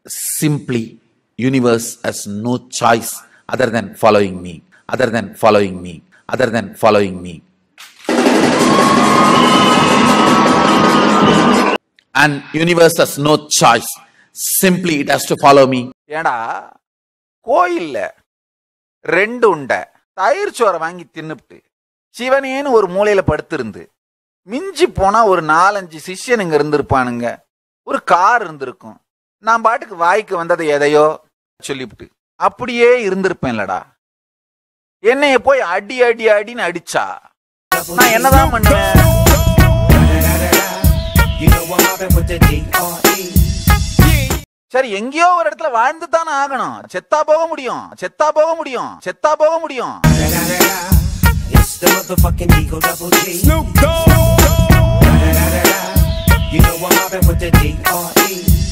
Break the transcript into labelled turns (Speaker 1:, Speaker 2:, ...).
Speaker 1: simply universe has no choice other than following me other than following me other than following me and universe has no choice simply it has to follow me
Speaker 2: ஏடா கோயில்ல ரெண்டு உண்டை தயிர் சோறை வாங்கி தின்னுப்ட்டு சிவனேன்னு ஒரு மூலையில படுத்திருந்து மிஞ்சி போனா ஒரு நாலஞ்சு சிஷ்யனுங்க இருந்திருப்பானுங்க ஒரு கார் இருந்திருக்கும் நான் பாட்டுக்கு வாய்க்கு வந்ததை எதையோ சொல்லிவிட்டு அப்படியே இருந்திருப்பேன்லடா என்னைய போய் அடி அடி அடின்னு அடிச்சா நான் என்னதான் பண்ணுவேன்
Speaker 3: You know I'm mobbing with the D.R.E.
Speaker 2: சரி எங்கேயோ ஒரு இடத்துல வாழ்ந்து தானே ஆகணும் செத்தா போக முடியும் செத்தா போக முடியும் செத்தா போக முடியும்
Speaker 3: It's the motherfucking Eagle Double G. You know I'm mobbing with the D.R.E.